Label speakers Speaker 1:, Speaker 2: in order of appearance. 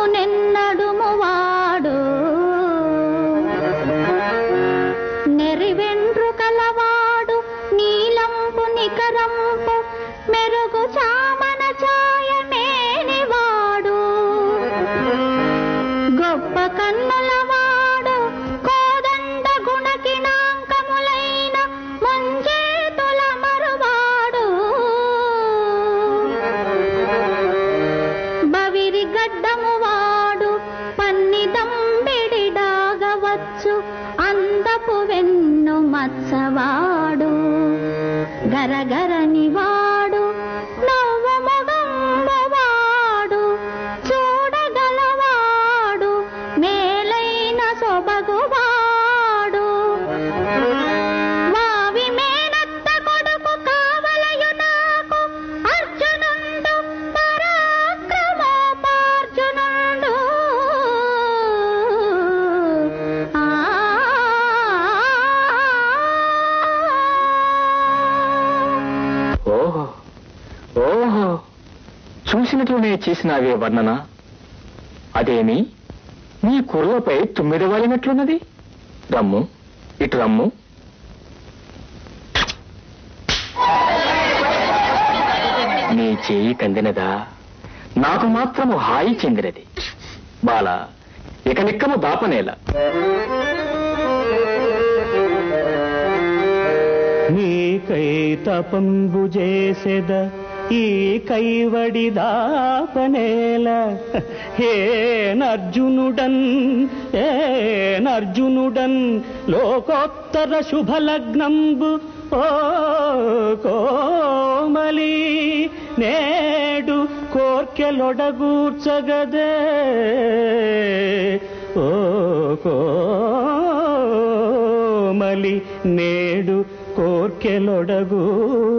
Speaker 1: నెన్నడుము వాడు నెరివెండ్రుకలవాడు నీలంపు నికరంపు మెరుగు చామన ఛాయమేనివాడు గొప్ప కన్నులవాడు కోదండ గుణకిణాంకములైన ముంజేతుల మరువాడు బవిరి గడ్డము వాడు పన్నిదంబిడిడాగవచ్చు అందపు వెన్ను మత్సవాడు గరగరని వాడు నవ్వు మొగంబు వాడు చూడగలవాడు మేలైన సొబగువాడు వావి మేనత్త కొడుకు కావలయు నాకు అర్జునుండు పరాక్రమోపార్జునుండు ఆ
Speaker 2: ఓహో ఓహో చూసినట్లునే చేసినావే వర్ణన అదేమి నీ కుర్రపై తుమ్మిద వాలినట్లున్నది రమ్ము ఇటు రమ్ము నీ చేయి కందినదా నాకు మాత్రము హాయి చెందినది బాల ఇక నిక్కము దాపనేల
Speaker 3: నీకై తపంబు చేసెద ఈ కైవడి దాపనేల హే నర్జునుడన్ ఏ నర్జునుడన్ లోకోత్తర శుభలగ్నంబు ఓ కోమలి నేడు కోర్కెలొడగూర్చగదే ఓ కోమలి నేడు కోర్కెలొడగు